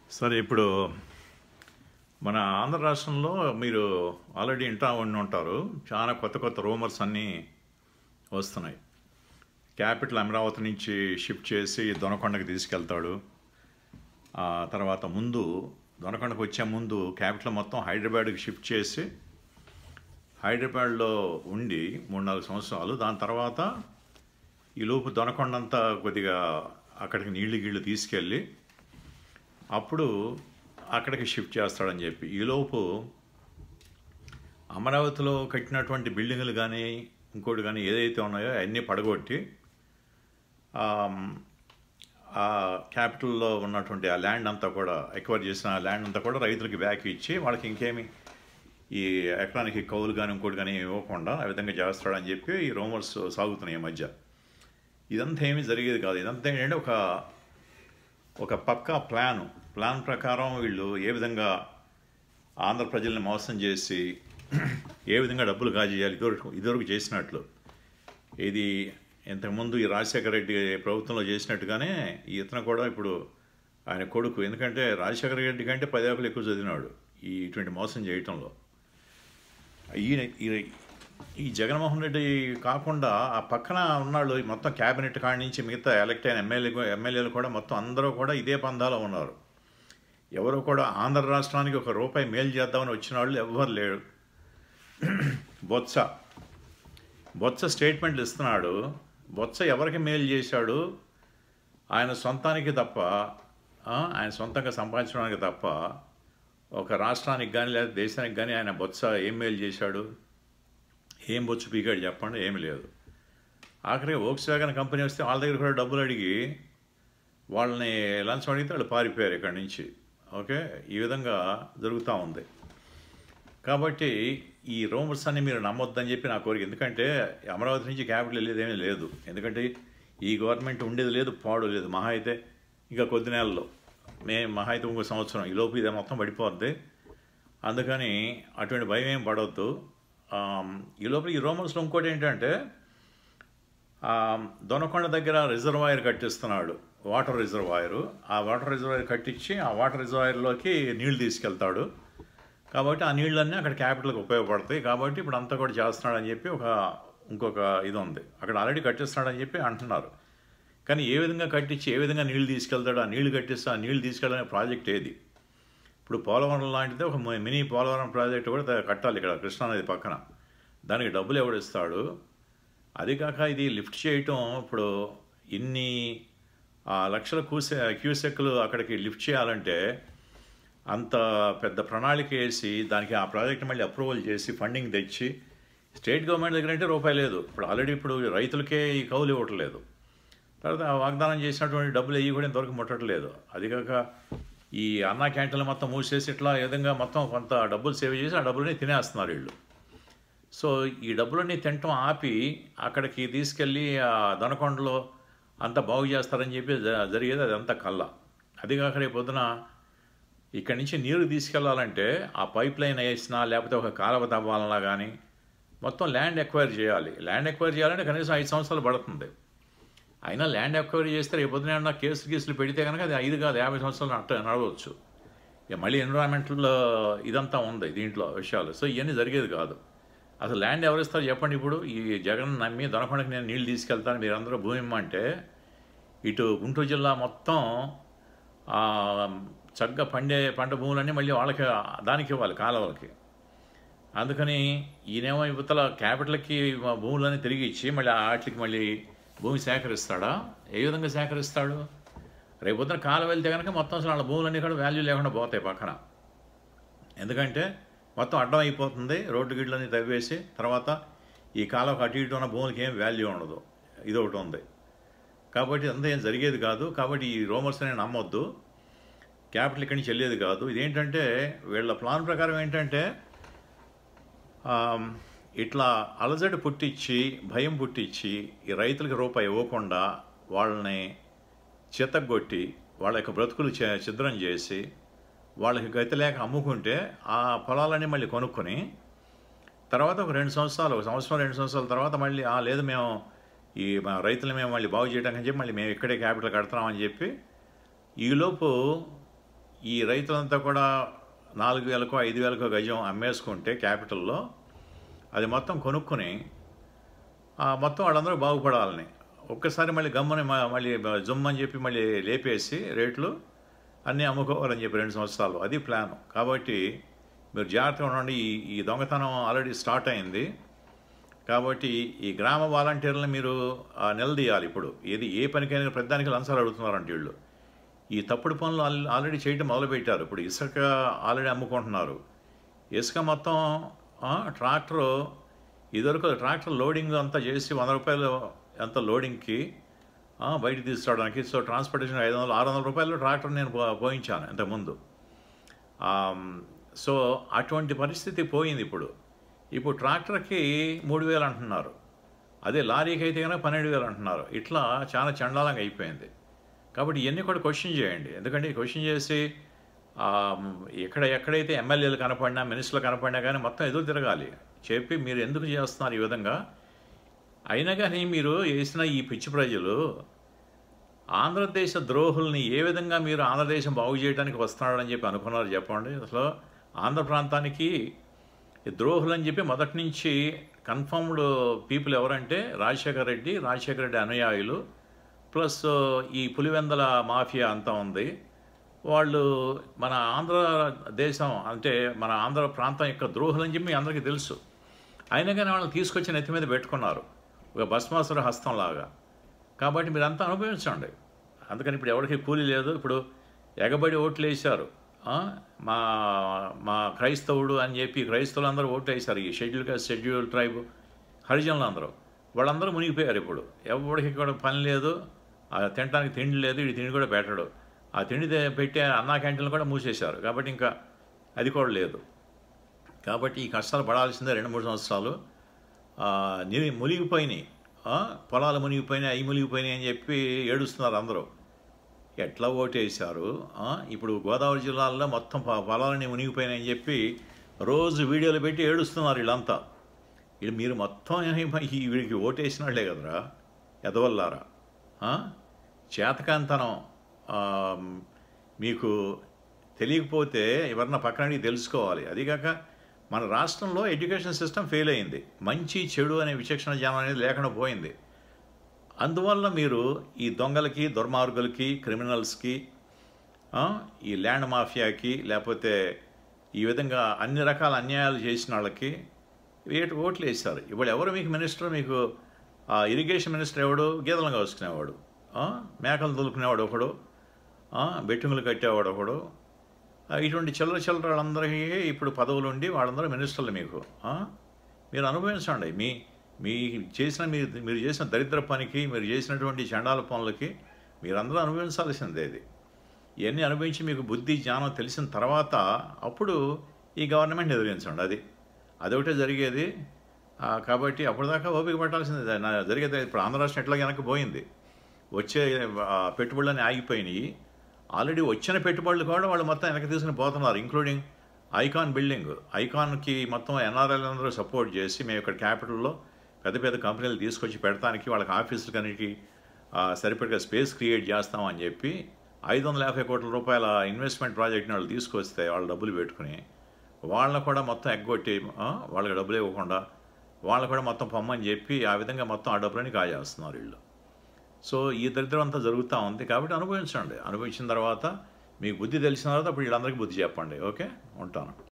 సరే ఇప్పుడు మన ఆంధ్ర రాష్ట్రంలో మీరు ఆల్రెడీ ఇంటా ఉండి ఉంటారు చాలా కొత్త కొత్త రూమర్స్ అన్నీ వస్తున్నాయి క్యాపిటల్ అమరావతి నుంచి షిఫ్ట్ చేసి దొనకొండకి తీసుకెళ్తాడు ఆ తర్వాత ముందు దొనకొండకు వచ్చే ముందు క్యాపిటల్ మొత్తం హైదరాబాద్కి షిఫ్ట్ చేసి హైదరాబాద్లో ఉండి మూడు నాలుగు సంవత్సరాలు దాని తర్వాత ఈ లోపు దొనకొండంతా కొద్దిగా అక్కడికి నీళ్లు గీళ్ళు తీసుకెళ్ళి అప్పుడు అక్కడికి షిఫ్ట్ చేస్తాడని చెప్పి ఈలోపు అమరావతిలో కట్టినటువంటి బిల్డింగులు కానీ ఇంకోటి కానీ ఏదైతే ఉన్నాయో అవన్నీ పడగొట్టి ఆ క్యాపిటల్లో ఉన్నటువంటి ఆ ల్యాండ్ అంతా కూడా ఎక్వైర్ చేసిన ఆ ల్యాండ్ అంతా కూడా రైతులకి బ్యాక్ ఇచ్చి వాళ్ళకి ఇంకేమి ఈ ఎకరానికి కౌలు కానీ ఇంకోటి కానీ ఇవ్వకుండా ఆ విధంగా చేస్తాడని చెప్పి ఈ రూమర్స్ సాగుతున్నాయి ఈ మధ్య ఇదంతా ఏమీ జరిగేది కాదు ఇదంతా ఏంటంటే ఒక ఒక పక్కా ప్లాను ప్లాన్ ప్రకారం వీళ్ళు ఏ విధంగా ఆంధ్ర ప్రజల్ని మోసం చేసి ఏ విధంగా డబ్బులు కాజేయాలి ఇదివరకు ఇదివరకు చేసినట్లు ఇది ఇంతకుముందు ఈ రాజశేఖర రెడ్డి ప్రభుత్వంలో చేసినట్టుగానే ఈ ఇతను కూడా ఇప్పుడు ఆయన కొడుకు ఎందుకంటే రాజశేఖర రెడ్డి కంటే పదేకలు ఎక్కువ చదివినాడు ఈ ఇటువంటి మోసం చేయటంలో ఈయన ఈ- ఈ జగన్మోహన్ రెడ్డి కాకుండా ఆ పక్కన ఉన్నాళ్ళు ఈ మొత్తం క్యాబినెట్ కాడి నుంచి మిగతా ఎలక్ట్ అయిన ఎమ్మెల్యే ఎమ్మెల్యేలు కూడా మొత్తం అందరూ కూడా ఇదే పందాలో ఉన్నారు ఎవరు కూడా ఆంధ్ర రాష్ట్రానికి ఒక రూపాయి మేలు చేద్దామని వచ్చిన వాళ్ళు ఎవ్వరు లేరు బొత్స బొత్స స్టేట్మెంట్లు ఇస్తున్నాడు బొత్స ఎవరికి మేలు చేశాడు ఆయన సొంతానికి తప్ప ఆ, ఆయన సొంతంగా సంపాదించడానికి తప్ప ఒక రాష్ట్రానికి కానీ లేదా దేశానికి కానీ ఆయన బొత్స ఏం మేలు చేశాడు ఏం బొచ్చు పీకాడు చెప్పండి ఏమి లేదు ఆఖరికి ఓక్స్ వ్యాగన్ కంపెనీ వస్తే వాళ్ళ దగ్గర కూడా డబ్బులు అడిగి వాళ్ళని లంచం అడిగితే వాళ్ళు పారిపోయారు ఇక్కడి నుంచి ఓకే ఈ విధంగా జరుగుతూ ఉంది కాబట్టి ఈ రూమర్స్ అన్ని మీరు నమ్మొద్దని చెప్పి నా కోరిక ఎందుకంటే అమరావతి నుంచి క్యాపిటల్ వెళ్ళేదేమీ లేదు ఎందుకంటే ఈ గవర్నమెంట్ ఉండేది లేదు పాడు లేదు మహా అయితే ఇంకా కొద్ది నెలల్లో మే మహా అయితే ఇంకో సంవత్సరం ఈ లోపు ఇది మొత్తం పడిపోద్ది అందుకని అటువంటి భయం ఏం పడవద్దు ఆమ్, ఈ లోపల ఈ రూమర్స్లో ఇంకోటి ఏంటంటే ఆ, దొనకొండ దగ్గర రిజర్వాయర్ కట్టిస్తున్నాడు వాటర్ రిజర్వాయరు ఆ వాటర్ రిజర్వాయర్ కట్టించి ఆ వాటర్ రిజర్వాయర్లోకి నీళ్లు తీసుకెళ్తాడు కాబట్టి ఆ నీళ్ళన్నీ అక్కడ క్యాపిటల్కి ఉపయోగపడతాయి కాబట్టి ఇప్పుడు అంతా కూడా చేస్తున్నాడని చెప్పి ఒక ఇంకొక ఇది ఉంది అక్కడ ఆల్రెడీ కట్టిస్తున్నాడని చెప్పి అంటున్నారు కానీ ఏ విధంగా కట్టించి ఏ విధంగా నీళ్లు తీసుకెళ్తాడు ఆ నీళ్లు కట్టిస్తే ఆ నీళ్లు తీసుకెళ్ళనే ప్రాజెక్ట్ ఏది ఇప్పుడు పోలవరం లాంటిది ఒక మినీ పోలవరం ప్రాజెక్ట్ కూడా త- కట్టాలి ఇక్కడ కృష్ణానది పక్కన దానికి డబ్బులు ఎవడు ఇస్తాడు అది కాక ఇది లిఫ్ట్ చేయటం ఇప్పుడు ఇన్ని ఆ, లక్షల కూసె క్యూసెక్లు అక్కడికి లిఫ్ట్ చేయాలంటే అంత పెద్ద ప్రణాళిక వేసి దానికి ఆ ప్రాజెక్ట్ మళ్ళీ అప్రూవల్ చేసి ఫండింగ్ తెచ్చి స్టేట్ గవర్నమెంట్ దగ్గర అంటే రూపాయి లేదు ఇప్పుడు ఆల్రెడీ ఇప్పుడు రైతులకే ఈ కౌలు ఇవ్వట్లేదు తర్వాత ఆ వాగ్దానం చేసినటువంటి డబ్బులు అయ్యి కూడా ఇంతవరకు ముట్టట్లేదు అది కాక ఈ అన్నా క్యాంటీన్లు మొత్తం మూసేసి ఇట్లా ఈ విధంగా మొత్తం కొంత డబ్బులు సేవ్ చేసి ఆ డబ్బులని తినేస్తున్నారు వీళ్ళు సో ఈ డబ్బులన్నీ తినటం ఆపి అక్కడికి తీసుకెళ్ళి ఆ దనకొండలో అంతా బాగు చేస్తారని చెప్పి జ- జరిగేది అదంతా కళ్ళ అది కాక రేపు పొద్దున ఇక్కడి నుంచి నీరు తీసుకెళ్లాలంటే ఆ పైప్ లైన్ వేసినా లేకపోతే ఒక కాలువ తవ్వాలన్నా కానీ మొత్తం ల్యాండ్ ఎక్వైర్ చేయాలి ల్యాండ్ ఎక్వైర్ చేయాలంటే కనీసం ఐదు సంవత్సరాలు పడుతుంది అయినా ల్యాండ్ ఎక్వైరీ చేస్తే రేపు పొద్దున ఏమన్నా కేసులు గీసులు పెడితే కనుక అది ఐదు కాదు యాభై సంవత్సరాలు అట్ట నడవచ్చు ఇక మళ్ళీ ఎన్విరాన్మెంటల్ ఇదంతా ఉంది దీంట్లో విషయాలు సో ఇవన్నీ జరిగేది కాదు అసలు ల్యాండ్ ఎవరు ఇస్తారు చెప్పండి ఇప్పుడు ఈ జగన్ నమ్మి దొనకొండకి నేను నీళ్ళు తీసుకెళ్తాను మీరందరూ భూమి ఇమ్మంటే ఇటు గుంటూరు జిల్లా మొత్తం ఆ, చక్కగా పండే పంట భూములన్నీ మళ్ళీ వాళ్ళకి దానికి ఇవ్వాలి కాలువలకి అందుకని ఈయనేమో ఇవతల క్యాపిటల్కి భూములన్నీ తిరిగి ఇచ్చి మళ్ళీ వాటికి మళ్ళీ భూమి సేకరిస్తాడా ఏ విధంగా సేకరిస్తాడు రేపు పొద్దున కాలం వెళ్తే కనుక మొత్తం అసలు వాళ్ళ భూములన్నీ కూడా వాల్యూ లేకుండా పోతాయి పక్కన ఎందుకంటే మొత్తం అడ్డం అయిపోతుంది రోడ్డు గిడ్లన్నీ తవ్వేసి తర్వాత ఈ కాలం అటు ఇటు ఉన్న భూములకి ఏం వాల్యూ ఉండదు ఇది ఒకటి ఉంది కాబట్టి అంతా ఏం జరిగేది కాదు కాబట్టి ఈ రోమర్స్ అని నమ్మొద్దు క్యాపిటల్ ఇక్కడి నుంచి వెళ్ళేది కాదు ఇదేంటంటే వీళ్ళ ప్లాన్ ప్రకారం ఏంటంటే ఆమ్, ఇట్లా అలజడి పుట్టించి భయం పుట్టించి ఈ రైతులకి రూపాయి ఇవ్వకుండా వాళ్ళని చితగ్గొట్టి వాళ్ళ యొక్క బ్రతుకులు చి- ఛిద్రం చేసి వాళ్ళకి గతి లేక అమ్ముకుంటే ఆ పొలాలన్నీ మళ్ళీ కొనుక్కొని తర్వాత ఒక రెండు సంవత్సరాలు ఒక సంవత్సరం రెండు సంవత్సరాల తర్వాత మళ్ళీ "ఆ, లేదు మేము ఈ మా రైతులు మేము మళ్ళీ బాగు చేయడానికి అని చెప్పి మళ్ళీ మేము ఇక్కడే క్యాపిటల్ కడతామని చెప్పి ఈలోపు ఈ రైతులంతా కూడా నాలుగు వేలకో ఐదు వేలకో గజం అమ్మేసుకుంటే క్యాపిటల్లో అది మొత్తం కొనుక్కొని ఆ మొత్తం వాళ్ళందరూ బాగుపడాలని ఒక్కసారి మళ్ళీ గమ్ముని మ- మళ్ళీ బ- జుమ్మని చెప్పి మళ్ళీ లేపేసి రేట్లు అన్నీ అమ్ముకోవాలని చెప్పి రెండు సంవత్సరాలు అది ప్లాన్ కాబట్టి మీరు జాగ్రత్తగా ఉండండి ఈ ఈ దొంగతనం ఆల్రెడీ స్టార్ట్ అయింది కాబట్టి ఈ గ్రామ వాలంటీర్లను మీరు ఆ, నిలదీయాలి ఇప్పుడు ఏది ఏ పనికైనా ప్రతిదానికి లంచాలు అడుగుతున్నారంటే వీళ్ళు ఈ తప్పుడు పనులు ఆల్- ఆల్రెడీ చేయడం మొదలుపెట్టారు ఇప్పుడు ఇసుక ఆల్రెడీ అమ్ముకుంటున్నారు ఇసుక మొత్తం ఆ, ట్రాక్టరు ఇదివరకు ట్రాక్టర్ లోడింగ్ అంతా చేసి వంద రూపాయలు ఎంత లోడింగ్కి ఆ, బయటికి తీసుకురావడానికి సో ట్రాన్స్పోర్టేషన్ ఐదు వందలు ఆరు వందల రూపాయలు ట్రాక్టర్ నేను పో- పోయించాను ఇంతకుముందు ఆమ్, సో అటువంటి పరిస్థితి పోయింది ఇప్పుడు ఇప్పుడు ట్రాక్టర్కి మూడు వేలు అంటున్నారు అదే లారీకి అయితే కనుక పన్నెండు వేలు అంటున్నారు ఇట్లా చాలా చండాలంగా అయిపోయింది కాబట్టి ఇవన్నీ కూడా క్వశ్చన్ చేయండి ఎందుకంటే క్వశ్చన్ చేసి ఆమ్, ఎక్కడ ఎక్కడైతే ఎమ్మెల్యేలు కనపడినా మినిస్టర్లు కనపడినా కానీ మొత్తం ఎదురు తిరగాలి చెప్పి మీరు ఎందుకు చేస్తున్నారు ఈ విధంగా అయినా కానీ మీరు వేసిన ఈ పిచ్చి ప్రజలు ఆంధ్రదేశ ద్రోహుల్ని ఏ విధంగా మీరు ఆంధ్రదేశం బాగు చేయడానికి వస్తున్నారని చెప్పి అనుకున్నారు చెప్పండి అసలు ఆంధ్ర ప్రాంతానికి ఈ ద్రోహులు అని చెప్పి మొదటి నుంచి కన్ఫర్మ్డ్ పీపుల్ ఎవరంటే రాజశేఖర రెడ్డి రాజశేఖర రెడ్డి అనుయాయులు ప్లస్ ఈ పులివెందల మాఫియా అంతా ఉంది వాళ్ళు మన ఆంధ్ర దేశం అంటే మన ఆంధ్ర ప్రాంతం యొక్క ద్రోహులు అని చెప్పి మీ అందరికీ తెలుసు అయినా కానీ వాళ్ళని తీసుకొచ్చి నెత్తి మీద పెట్టుకున్నారు ఒక భస్మాసుర హస్తంలాగా కాబట్టి మీరంతా అనుభవించండి అందుకని ఇప్పుడు ఎవరికి కూలి లేదు ఇప్పుడు ఎగబడి ఓట్లు వేశారు ఆ? మా మా క్రైస్తవుడు అని చెప్పి క్రైస్తవులు అందరూ ఓట్లు వేశారు ఈ షెడ్యూల్ కాస్ట్ షెడ్యూల్ ట్రైబ్ హరిజనులు అందరూ వాళ్ళందరూ మునిగిపోయారు ఇప్పుడు ఎవరికి కూడా పని లేదు ఆ తినడానికి తిండి లేదు ఇది తిండి కూడా పెట్టడు ఆ తిండి తే- పెట్టే అన్నా క్యాంటీన్లు కూడా మూసేశారు కాబట్టి ఇంకా అది కూడా లేదు కాబట్టి ఈ కష్టాలు పడాల్సిందే రెండు మూడు సంవత్సరాలు ఆ, ని- మునిగిపోయినాయి ఆ, పొలాలు మునిగిపోయినాయి అవి మునిగిపోయినాయి అని చెప్పి ఏడుస్తున్నారు అందరూ ఎట్లా ఓటేశారు ఆ, ఇప్పుడు గోదావరి జిల్లాలో మొత్తం పొ- పొలాలని మునిగిపోయినాయని చెప్పి రోజు వీడియోలు పెట్టి ఏడుస్తున్నారు వీళ్ళంతా ఇది మీరు మొత్తం ఏమో ఈ వీడికి ఓటేసిన వాళ్ళే కదరా ఎదవల్లారా ఆ? చేతకాంతనం ఆ, మీకు తెలియకపోతే ఎవరన్నా పక్కనడికి తెలుసుకోవాలి అదిగాక మన రాష్ట్రంలో ఎడ్యుకేషన్ సిస్టమ్ ఫెయిల్ అయింది మంచి చెడు అనే విచక్షణ జ్ఞానం అనేది లేకుండా పోయింది అందువల్ల మీరు ఈ దొంగలకి దుర్మార్గులకి క్రిమినల్స్కి ఆ, ఈ ల్యాండ్ మాఫియాకి లేకపోతే ఈ విధంగా అన్ని రకాల అన్యాయాలు చేసిన వాళ్ళకి వేటు ఓట్లు వేస్తారు ఇప్పుడు ఎవరు మీకు మినిస్టర్ మీకు ఆ, ఇరిగేషన్ మినిస్టర్ ఎవడు గీతలను కాసుకునేవాడు ఆ, మేకలు దులుకునేవాడు ఒకడు ఆ, బెట్టింగులు కట్టేవాడు ఒకడు ఆ, ఇటువంటి చిల్లర చిల్లర వాళ్ళందరికీ ఇప్పుడు పదవులు ఉండి వాళ్ళందరూ మినిస్టర్లు మీకు ఆ? మీరు అనుభవించండి మీ మీ చేసిన మీరు మీరు చేసిన దరిద్ర పనికి మీరు చేసినటువంటి చండాల పనులకి మీరందరూ అనుభవించాల్సిందే ఇది ఇవన్నీ అనుభవించి మీకు బుద్ధి జ్ఞానం తెలిసిన తర్వాత అప్పుడు ఈ గవర్నమెంట్ ఎదిరించండి అది అదొకటే జరిగేది ఆ, కాబట్టి అప్పటిదాకా ఓపిక పట్టాల్సిందే నా జరిగేది ఇప్పుడు ఆంధ్ర రాష్ట్రం ఎట్లా వెనక్కి పోయింది వచ్చే ఆ, పెట్టుబడులన్నీ ఆగిపోయినాయి ఆల్రెడీ వచ్చిన పెట్టుబడులు కూడా వాళ్ళు మొత్తం వెనక్కి తీసుకుని పోతున్నారు ఇంక్లూడింగ్ ఐకాన్ బిల్డింగ్ ఐకాన్కి మొత్తం ఎన్ఆర్ఎల్ అందరూ సపోర్ట్ చేసి మేము ఇక్కడ క్యాపిటల్లో పెద్ద పెద్ద కంపెనీలు తీసుకొచ్చి పెడతానికి వాళ్ళకి ఆఫీసులకన్నిటికీ ఆ, సరిపడగా స్పేస్ క్రియేట్ చేస్తామని చెప్పి ఐదు వందల యాభై కోట్ల రూపాయల ఇన్వెస్ట్మెంట్ ప్రాజెక్ట్ని వాళ్ళు తీసుకొస్తే వాళ్ళు డబ్బులు పెట్టుకుని వాళ్ళని కూడా మొత్తం ఎగ్గొట్టి ఆ, వాళ్ళకి డబ్బులు ఇవ్వకుండా వాళ్ళని కూడా మొత్తం పొమ్మని చెప్పి ఆ విధంగా మొత్తం ఆ డబ్బులని కాజేస్తున్నారు వీళ్ళు సో ఈ దరిద్రం అంతా జరుగుతూ ఉంది కాబట్టి అనుభవించండి అనుభవించిన తర్వాత మీకు బుద్ధి తెలిసిన తర్వాత అప్పుడు వీళ్ళందరికీ బుద్ధి చెప్పండి ఓకే ఉంటాను